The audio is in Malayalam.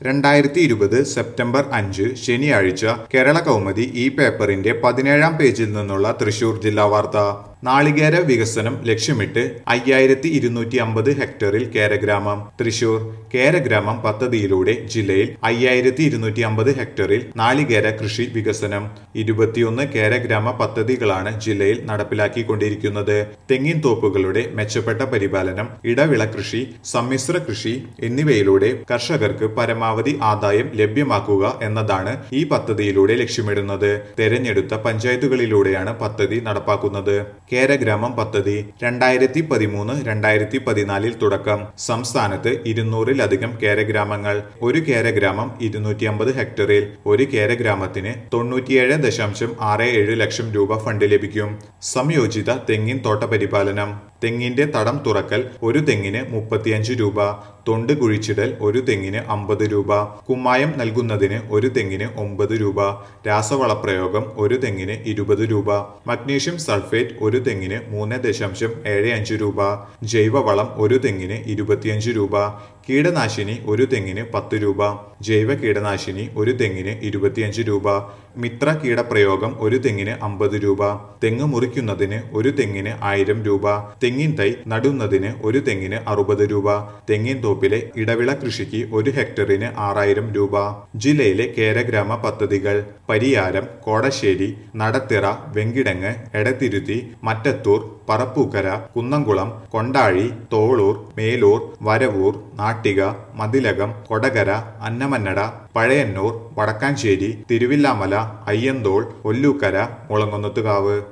രണ്ടായിരത്തി ഇരുപത് സെപ്റ്റംബർ അഞ്ച് ശനിയാഴ്ച കേരള കൗമുദി ഈ പേപ്പറിന്റെ പതിനേഴാം പേജിൽ നിന്നുള്ള തൃശൂർ ജില്ലാ വാർത്ത നാളികേര വികസനം ലക്ഷ്യമിട്ട് അയ്യായിരത്തി ഇരുന്നൂറ്റി അമ്പത് ഹെക്ടറിൽ കേരഗ്രാമം തൃശൂർ കേരഗ്രാമം പദ്ധതിയിലൂടെ ജില്ലയിൽ അയ്യായിരത്തി ഇരുന്നൂറ്റി അമ്പത് ഹെക്ടറിൽ നാളികേര കൃഷി വികസനം ഇരുപത്തിയൊന്ന് കേരഗ്രാമ പദ്ധതികളാണ് ജില്ലയിൽ നടപ്പിലാക്കിക്കൊണ്ടിരിക്കുന്നത് തെങ്ങിൻ തോപ്പുകളുടെ മെച്ചപ്പെട്ട പരിപാലനം ഇടവിള കൃഷി സമ്മിശ്ര കൃഷി എന്നിവയിലൂടെ കർഷകർക്ക് പരമാവധി ആദായം ലഭ്യമാക്കുക എന്നതാണ് ഈ പദ്ധതിയിലൂടെ ലക്ഷ്യമിടുന്നത് തെരഞ്ഞെടുത്ത പഞ്ചായത്തുകളിലൂടെയാണ് പദ്ധതി നടപ്പാക്കുന്നത് കേരഗ്രാമം പദ്ധതി രണ്ടായിരത്തി പതിമൂന്ന് രണ്ടായിരത്തി പതിനാലിൽ തുടക്കം സംസ്ഥാനത്ത് ഇരുന്നൂറിലധികം കേരഗ്രാമങ്ങൾ ഒരു കേരഗ്രാമം ഇരുന്നൂറ്റി അമ്പത് ഹെക്ടറിൽ ഒരു കേരഗ്രാമത്തിന് തൊണ്ണൂറ്റിയേഴ് ദശാംശം ആറ് ഏഴ് ലക്ഷം രൂപ ഫണ്ട് ലഭിക്കും സംയോജിത തെങ്ങിൻ തോട്ട പരിപാലനം തെങ്ങിന്റെ തടം തുറക്കൽ ഒരു തെങ്ങിന് മുപ്പത്തിയഞ്ച് രൂപ തൊണ്ട് കുഴിച്ചിടൽ ഒരു തെങ്ങിന് അമ്പത് രൂപ കുമ്മായം നൽകുന്നതിന് ഒരു തെങ്ങിന് ഒമ്പത് രൂപ രാസവളപ്രയോഗം ഒരു തെങ്ങിന് ഇരുപത് രൂപ മഗ്നീഷ്യം സൾഫേറ്റ് ഒരു തെങ്ങിന് മൂന്ന് ദശാംശം ഏഴ് അഞ്ച് രൂപ ജൈവവളം ഒരു തെങ്ങിന് ഇരുപത്തിയഞ്ച് രൂപ കീടനാശിനി ഒരു തെങ്ങിന് പത്ത് രൂപ ജൈവ കീടനാശിനി ഒരു തെങ്ങിന് ഇരുപത്തിയഞ്ച് രൂപ മിത്ര കീടപ്രയോഗം ഒരു തെങ്ങിന് അമ്പത് രൂപ തെങ്ങ് മുറിക്കുന്നതിന് ഒരു തെങ്ങിന് ആയിരം രൂപ തെങ്ങിൻ തൈ നടുന്നതിന് ഒരു തെങ്ങിന് അറുപത് രൂപ തെങ്ങിൻ തോപ്പിലെ ഇടവിള കൃഷിക്ക് ഒരു ഹെക്ടറിന് ആറായിരം രൂപ ജില്ലയിലെ കേരഗ്രാമ പദ്ധതികൾ പരിയാരം കോടശ്ശേരി നടത്തിറ വെങ്കിടങ്ങ് എടത്തിരുത്തി മറ്റത്തൂർ പറപ്പൂക്കര കുന്നംകുളം കൊണ്ടാഴി തോളൂർ മേലൂർ വരവൂർ നാട്ടിക മതിലകം കൊടകര അന്നമന്നട പഴയന്നൂർ വടക്കാഞ്ചേരി തിരുവില്ലാമല അയ്യന്തോൾ ഒല്ലൂക്കര മുളങ്ങുന്നത്തുകാവ്